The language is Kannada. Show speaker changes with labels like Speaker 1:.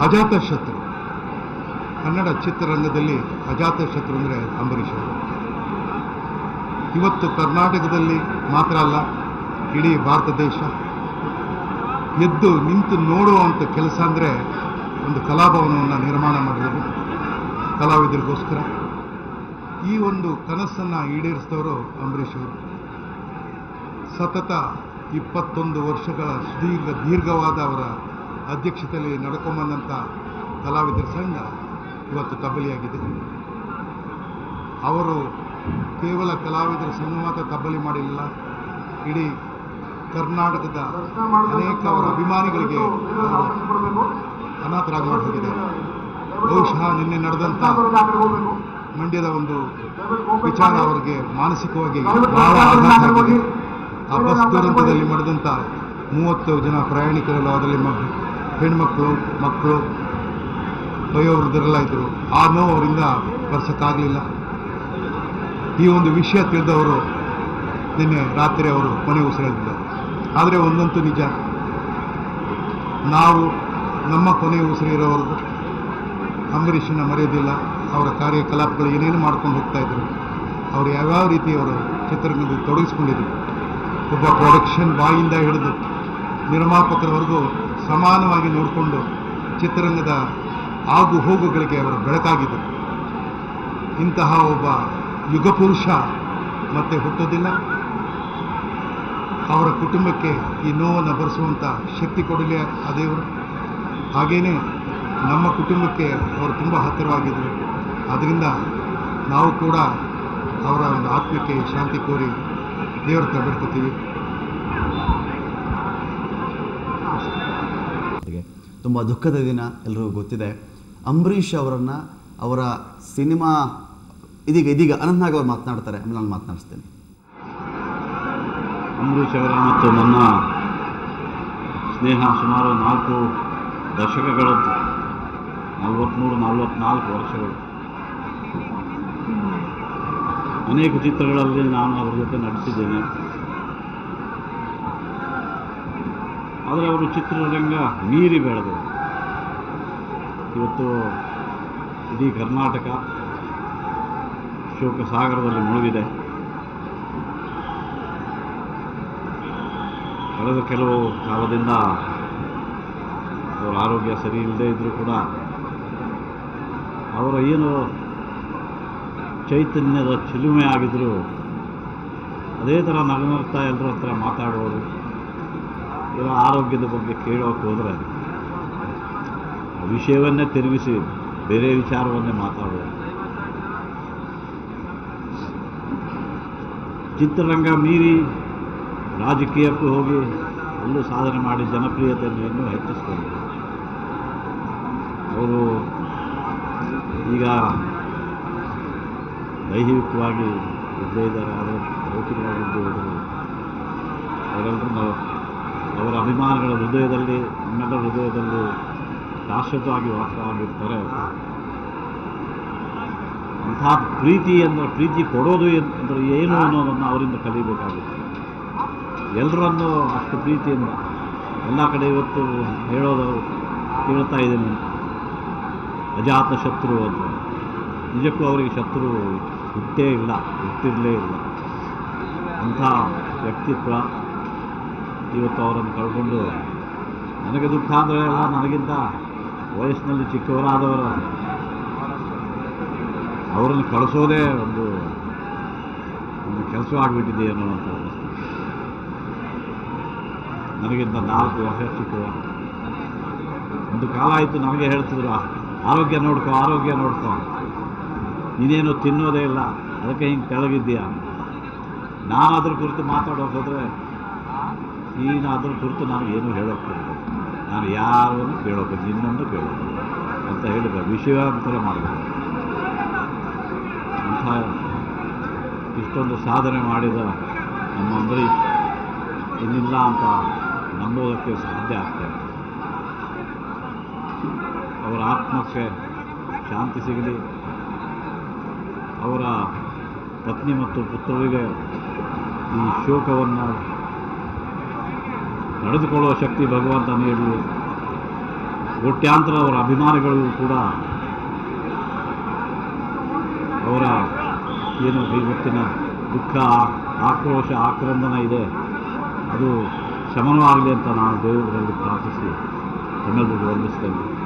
Speaker 1: ಅಜಾತಶತ್ರು ಕನ್ನಡ ಚಿತ್ರರಂಗದಲ್ಲಿ ಅಜಾತಶತ್ರು ಅಂದರೆ ಅಂಬರೀಷ್ ಅವರು ಇವತ್ತು ಕರ್ನಾಟಕದಲ್ಲಿ ಮಾತ್ರ ಅಲ್ಲ ಇಡೀ ಭಾರತ ದೇಶ ಎದ್ದು ನಿಂತು ನೋಡುವಂಥ ಕೆಲಸ ಅಂದರೆ ಒಂದು ಕಲಾಭವನವನ್ನು ನಿರ್ಮಾಣ ಮಾಡಿದರು ಕಲಾವಿದರಿಗೋಸ್ಕರ ಈ ಒಂದು ಕನಸನ್ನು ಈಡೇರಿಸಿದವರು ಅಂಬರೀಷ್ ಅವರು ಸತತ ಇಪ್ಪತ್ತೊಂದು ವರ್ಷಗಳ ಸುದೀರ್ಘ ದೀರ್ಘವಾದ ಅವರ ಅಧ್ಯಕ್ಷತೆಯಲ್ಲಿ ನಡ್ಕೊಂಬಂದಂಥ ಕಲಾವಿದರ ಸಂಘ ಇವತ್ತು ತಬ್ಬಲಿಯಾಗಿದೆ ಅವರು ಕೇವಲ ಕಲಾವಿದರ ಸಂಘ ಮಾತ್ರ ತಬ್ಬಲಿ ಮಾಡಿಲ್ಲ ಇಡೀ ಕರ್ನಾಟಕದ ಅನೇಕ ಅವರ ಅಭಿಮಾನಿಗಳಿಗೆ ಅವರು ಅನಾಥರಾಗಿ ಮಾಡಿ ಹೋಗಿದ್ದಾರೆ ಬಹುಶಃ ನಿನ್ನೆ ನಡೆದಂಥ ಮಂಡ್ಯದ ಒಂದು ವಿಚಾರ ಅವರಿಗೆ ಮಾನಸಿಕವಾಗಿ ಬಹಳ ಆಘಾತ ಆಗಿದೆ ಆ ಬಸ್ ದುರಂತದಲ್ಲಿ ಮಾಡಿದಂಥ ಮೂವತ್ತು ಜನ ಪ್ರಯಾಣಿಕರೆಲ್ಲ ಅದರಲ್ಲಿ ಮ ಹೆಣ್ಮಕ್ಳು ಮಕ್ಕಳು ವಯೋವೃದ್ಧರೆಲ್ಲ ಇದ್ದರು ಆ ನೋವು ಅವರಿಂದ ಬರ್ಸೋಕ್ಕಾಗಲಿಲ್ಲ ಈ ಒಂದು ವಿಷಯ ತಿಳಿದವರು ನಿನ್ನೆ ರಾತ್ರಿ ಅವರು ಕೊನೆ ಉಸಿರೆಳೆದಿದ್ದಾರೆ ಆದರೆ ಒಂದಂತೂ ನಿಜ ನಾವು ನಮ್ಮ ಕೊನೆ ಉಸಿರಿರೋವರೆಗೂ ಅಂಬರೀಷನ್ನ ಮರೆಯೋದಿಲ್ಲ ಅವರ ಕಾರ್ಯಕಲಾಪಗಳು ಏನೇನು ಮಾಡ್ಕೊಂಡು ಹೋಗ್ತಾ ಇದ್ರು ಅವರು ಯಾವ್ಯಾವ ರೀತಿ ಅವರು ಚಿತ್ರರಂಗದಲ್ಲಿ ತೊಡಗಿಸ್ಕೊಂಡಿದ್ರು ಒಬ್ಬ ಪ್ರೊಡಕ್ಷನ್ ಬಾಯಿಂದ ಹಿಡಿದು ನಿರ್ಮಾಪಕರವರೆಗೂ ಸಮಾನವಾಗಿ ನೋಡಿಕೊಂಡು ಚಿತ್ರರಂಗದ ಆಗು ಹೋಗುಗಳಿಗೆ ಅವರು ಬೆಳಕಾಗಿದ್ದರು ಇಂತಹ ಒಬ್ಬ ಯುಗ ಪುರುಷ ಮತ್ತೆ ಹುಟ್ಟೋದಿಲ್ಲ ಅವರ ಕುಟುಂಬಕ್ಕೆ ಈ ನೋವನ್ನು ಭರಿಸುವಂಥ ಶಕ್ತಿ ಕೊಡಲಿ ಆ ದೇವರು ಹಾಗೇನೇ ನಮ್ಮ ಕುಟುಂಬಕ್ಕೆ ಅವರು ತುಂಬ ಹತ್ತಿರವಾಗಿದ್ದರು ಅದರಿಂದ ನಾವು ಕೂಡ ಅವರ ಒಂದು ಆತ್ಮಕ್ಕೆ ಶಾಂತಿ ಕೋರಿ ದೇವರ ಹತ್ರ ಬೇಡ್ಕೊತೀವಿ
Speaker 2: ಜೊತೆಗೆ ತುಂಬ ದುಃಖದ ದಿನ ಎಲ್ರಿಗೂ ಗೊತ್ತಿದೆ ಅಂಬರೀಷ್ ಅವರನ್ನು ಅವರ ಸಿನಿಮಾ ಇದೀಗ ಇದೀಗ ಅನಂತನಾಗ್ ಅವರು ಮಾತನಾಡ್ತಾರೆ ಆಮೇಲೆ ನಾನು ಮಾತನಾಡಿಸ್ತೇನೆ
Speaker 3: ಅಂಬರೀಷ್ ಅವರ ಮತ್ತು ನನ್ನ ಸ್ನೇಹ ಸುಮಾರು ನಾಲ್ಕು ದಶಕಗಳದ್ದು ನಲವತ್ತ್ಮೂರು ನಲವತ್ತ್ನಾಲ್ಕು ವರ್ಷಗಳು ಅನೇಕ ಚಿತ್ರಗಳಲ್ಲಿ ನಾನು ಅವರ ಜೊತೆ ನಟಿಸಿದ್ದೇನೆ ಆದರೆ ಅವರು ಚಿತ್ರರಂಗ ಮೀರಿ ಬೆಳೆದರು ಇವತ್ತು ಇಡೀ ಕರ್ನಾಟಕ ಶೋಕ ಸಾಗರದಲ್ಲಿ ಮುಳುಗಿದೆ ಕಳೆದ ಕೆಲವು ಕಾಲದಿಂದ ಅವರ ಆರೋಗ್ಯ ಸರಿ ಇಲ್ಲದೆ ಇದ್ದರೂ ಕೂಡ ಅವರ ಏನು ಚೈತನ್ಯದ ಚಿಲುಮೆ ಆಗಿದ್ದರೂ ಅದೇ ಥರ ನಗನಗ್ತಾ ಎಲ್ಲರ ಹತ್ರ ಮಾತಾಡೋರು ಏನೋ ಆರೋಗ್ಯದ ಬಗ್ಗೆ ಕೇಳೋಕೆ ಹೋದರೆ ಆ ವಿಷಯವನ್ನೇ ತಿರುಗಿಸಿ ಬೇರೆ ವಿಚಾರವನ್ನೇ ಮಾತಾಡೋರು ಚಿತ್ರರಂಗ ಮೀರಿ ರಾಜಕೀಯಕ್ಕೂ ಹೋಗಿ ಅಲ್ಲೂ ಸಾಧನೆ ಮಾಡಿ ಜನಪ್ರಿಯತೆಯನ್ನು ಇನ್ನೂ ಹೆಚ್ಚಿಸ್ಕೊಂಡು ಅವರು ಈಗ ದೈಹಿಕವಾಗಿ ಇದ್ದೇ ಇದ್ದಾರೆ ಆದರೆ ಭೌತಿಕವಾಗಿದ್ದು ಇದ್ದಾರೆ ಅವರೆಲ್ಲರೂ ನಾವು ಅವರ ಅಭಿಮಾನಿಗಳ ಹೃದಯದಲ್ಲಿ ನಮ್ಮೆಲ್ಲರ ಹೃದಯದಲ್ಲಿ ಶಾಶ್ವತವಾಗಿ ವಾಸವಾಗಿರ್ತಾರೆ ಅಂಥ ಪ್ರೀತಿ ಅಂದರೆ ಪ್ರೀತಿ ಕೊಡೋದು ಎನ್- ಅಂದರೆ ಏನು ಅನ್ನೋದನ್ನು ಅವರಿಂದ ಕಲಿಬೇಕಾಗುತ್ತೆ ಎಲ್ಲರನ್ನೂ ಅಷ್ಟು ಪ್ರೀತಿಯಿಂದ ಎಲ್ಲ ಕಡೆ ಇವತ್ತು ಹೇಳೋದು ಕೇಳ್ತಾ ಇದ್ದೀನಿ ಅಜಾತ ಶತ್ರು ಅಂತ ನಿಜಕ್ಕೂ ಅವರಿಗೆ ಶತ್ರು ಹುಟ್ಟೇ ಇಲ್ಲ ಹುಟ್ಟಿರಲೇ ಇಲ್ಲ ಅಂಥ ವ್ಯಕ್ತಿತ್ವ ಇವತ್ತು ಅವರನ್ನು ಕಳ್ಕೊಂಡು ನನಗೆ ದುಃಖ ಅಂದರೆ ಎಲ್ಲ ನನಗಿಂತ ವಯಸ್ಸಿನಲ್ಲಿ ಚಿಕ್ಕವರಾದವರು ಅವರನ್ನು ಕಳಿಸೋದೇ ಒಂದು ಒಂದು ಕೆಲಸವಾಗಿಬಿಟ್ಟಿದೆ ಅನ್ನುವಂಥ ಅನಿಸ್ತು ನನಗಿಂತ ನಾಲ್ಕು ವರ್ಷ ಚಿಕ್ಕವ ಒಂದು ಕಾಲ ಆಯಿತು ನನಗೆ ಹೇಳ್ತಿದ್ರು "ಆ, ಆರೋಗ್ಯ ನೋಡ್ಕೊ ಆರೋಗ್ಯ ನೋಡ್ಕೊ ನೀನೇನು ತಿನ್ನೋದೇ ಇಲ್ಲ ಅದಕ್ಕೆ ಹಿಂಗೆ ಕೆಳಗಿದ್ದೀಯ ನಾನು ಅದ್ರ ಕುರಿತು ಮಾತಾಡೋಕೆ ಹೋದರೆ ನೀನು ಅದ್ರ ಕುರಿತು ನಾನು ಏನು ಹೇಳೋಕೆ ನಾನು ಯಾರನ್ನು ಕೇಳೋಕೆ ನಿನ್ನನ್ನು ಕೇಳೋಕೆ ಅಂತ ಹೇಳಿದ ವಿಷಯಾಂತರ ಮಾಡಬೇಕು ಅಂಥ ಇಷ್ಟೊಂದು ಸಾಧನೆ ಮಾಡಿದ ನಮ್ಮ ಅಂಬರೀಷ್ ಇನ್ನಿಲ್ಲ ಅಂತ ನಂಬೋದಕ್ಕೆ ಸಾಧ್ಯ ಆಗ್ತಾ ಇದೆ ಅವರ ಆತ್ಮಕ್ಕೆ ಶಾಂತಿ ಸಿಗಲಿ ಅವರ ಪತ್ನಿ ಮತ್ತು ಪುತ್ರರಿಗೆ ಈ ಶೋಕವನ್ನು ನಡೆದುಕೊಳ್ಳುವ ಶಕ್ತಿ ಭಗವಂತ ನೀಡಲಿ ಕೋಟ್ಯಾಂತರ ಅವರ ಅಭಿಮಾನಿಗಳಿಗೂ ಕೂಡ ಅವರ ಏನು ಇವತ್ತಿನ ದುಃಖ ಆಕ್ರೋಶ ಆಕ್ರಂದನ ಇದೆ ಅದು ಶಮನವಾಗಲಿ ಅಂತ ನಾನು ದೇವರಲ್ಲಿ ಪ್ರಾರ್ಥಿಸಿ ತಮ್ಮೆಲ್ಲರಿಗೂ ವಂದಿಸ್ತೇನೆ